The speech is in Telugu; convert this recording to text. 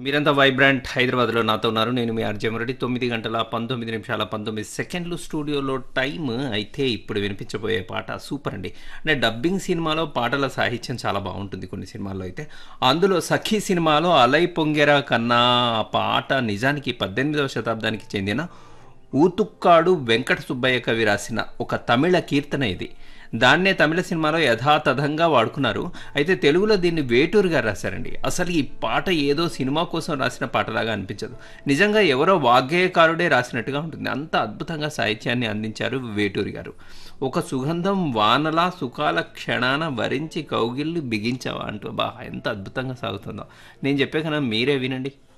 మీరంతా వైబ్రాంట్ హైదరాబాద్లో నాతో ఉన్నారు నేను మీ ఆర్జే రెడ్డి తొమ్మిది గంటల పంతొమ్మిది నిమిషాల పంతొమ్మిది సెకండ్లు స్టూడియోలో టైం అయితే ఇప్పుడు వినిపించబోయే పాట సూపర్ అండి అంటే డబ్బింగ్ సినిమాలో పాటల సాహిత్యం చాలా బాగుంటుంది కొన్ని సినిమాల్లో అయితే అందులో సఖీ సినిమాలో అలై పొంగెరా కన్నా ఆ పాట నిజానికి పద్దెనిమిదవ శతాబ్దానికి చెందిన ఊతుక్కాడు వెంకట సుబ్బయ్య కవి రాసిన ఒక తమిళ కీర్తన ఇది దాన్నే తమిళ సినిమాలో యథాతథంగా వాడుకున్నారు అయితే తెలుగులో దీన్ని వేటూరు గారు రాశారండి అసలు ఈ పాట ఏదో సినిమా కోసం రాసిన పాటలాగా అనిపించదు నిజంగా ఎవరో వాగ్గేయకారుడే రాసినట్టుగా ఉంటుంది అంత అద్భుతంగా సాహిత్యాన్ని అందించారు వేటూరి గారు ఒక సుగంధం వానలా సుఖాల క్షణాన వరించి కౌగిల్లు బిగించావా అంటూ బా ఎంత అద్భుతంగా సాగుతుందో నేను చెప్పే కన్నా మీరే వినండి